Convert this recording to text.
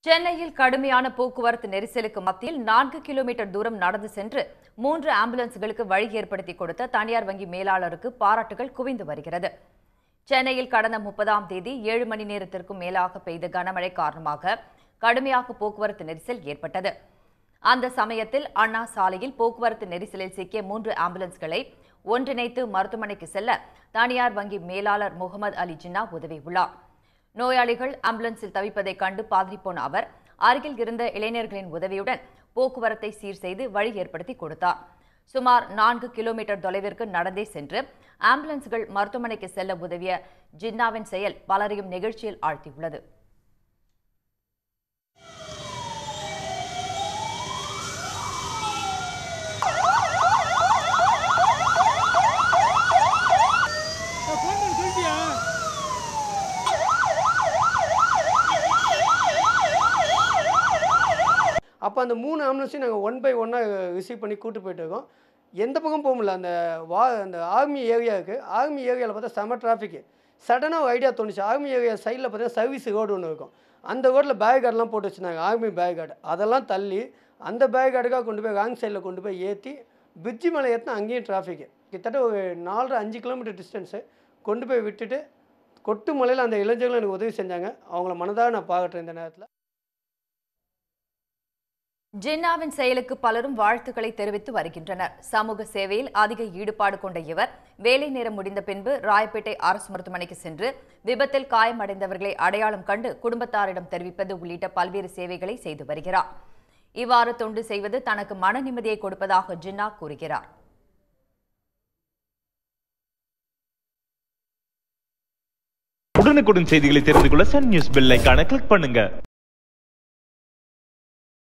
சென்னையில் கடுமையான போக்குவரத்து நெரிசலுக்கு மத்தியில் நான்கு கிலோமீட்டர் தூரம் நடந்து சென்று மூன்று ஆம்புலன்ஸ்களுக்கு வழி ஏற்படுத்தி கொடுத்த தனியார் வங்கி மேலாளருக்கு பாராட்டுகள் குவிந்து வருகிறது சென்னையில் கடந்த முப்பதாம் தேதி ஏழு மணி நேரத்திற்கும் மேலாக பெய்த கனமழை காரணமாக கடுமையாக போக்குவரத்து நெரிசல் ஏற்பட்டது அந்த சமயத்தில் அண்ணா சாலையில் போக்குவரத்து நெரிசலில் சிக்கிய மூன்று ஆம்புலன்ஸ்களை ஒன்றிணைத்து மருத்துவமனைக்கு செல்ல தனியார் வங்கி மேலாளர் முகமது அலி ஜின்னா உதவியுள்ளார் நோயாளிகள் ஆம்புலன்ஸில் தவிப்பதைக் கண்டு பாதிரிப்போன அவர் அருகில் இருந்த இளைஞர்களின் உதவியுடன் போக்குவரத்தை சீர் செய்து வழி ஏற்படுத்தி கொடுத்தார் சுமார் நான்கு கிலோமீட்டர் தொலைவிற்கு நடந்தே சென்று ஆம்புலன்ஸ்கள் மருத்துவமனைக்கு செல்ல உதவிய ஜின்னாவின் செயல் பலரையும் நெகிழ்ச்சியில் ஆழ்த்தியுள்ளது ஃபோன் பண்ணி சொல்லிட்டியா அப்போ அந்த மூணு ஆம்புலன்ஸையும் நாங்கள் ஒன் பை ஒன்னாக ரிசீவ் பண்ணி கூட்டு போயிட்டு இருக்கோம் எந்த பக்கம் போக முடியல அந்த வா அந்த ஆர்மி ஏரியாவுக்கு ஆர்மி ஏரியாவில் பார்த்தா செம டிராஃபிக்கு சடனாக ஒரு ஐடியா தோணுச்சு ஆர்மி ஏரியா சைடில் பார்த்தீங்கன்னா சர்வீஸ் ரோடு ஒன்று இருக்கும் அந்த ரோட்டில் பேரிகார்டெலாம் போட்டு வச்சுருந்தாங்க ஆர்மி பேரிகார்டு அதெல்லாம் தள்ளி அந்த பேரிகார்டுக்காக கொண்டு போய் ராங் சைடில் கொண்டு போய் ஏற்றி பிரிட்ஜி மேலே ஏற்றினா அங்கேயும் டிராஃபிக்கு கிட்டத்தட்ட ஒரு நாலரை அஞ்சு கிலோமீட்டர் டிஸ்டன்ஸு கொண்டு போய் விட்டுட்டு கொட்டு மலையில் அந்த இளைஞர்களும் எனக்கு உதவி செஞ்சாங்க அவங்கள மனதாக நான் பார்க்குறேன் இந்த நேரத்தில் ஜின்னாவின் செயலுக்கு பலரும் வாழ்த்துக்களை தெரிவித்து வருகின்றனர் சமூக சேவையில் அதிக ஈடுபாடு கொண்ட இவர் வேலை நேரம் முடிந்த பின்பு ராயப்பேட்டை அரசு மருத்துவமனைக்கு சென்று விபத்தில் காயமடைந்தவர்களை அடையாளம் கண்டு குடும்பத்தாரிடம் தெரிவிப்பது உள்ளிட்ட பல்வேறு சேவைகளை செய்து வருகிறார் இவ்வாறு தொண்டு செய்வது தனக்கு மன நிம்மதியை கொடுப்பதாக ஜின்னா கூறுகிறார் உடனுக்குடன் செய்திகளை தெரிந்து கொள்ள சன் நியூஸ் பெல் ஐகானை கிளிக் பண்ணுங்க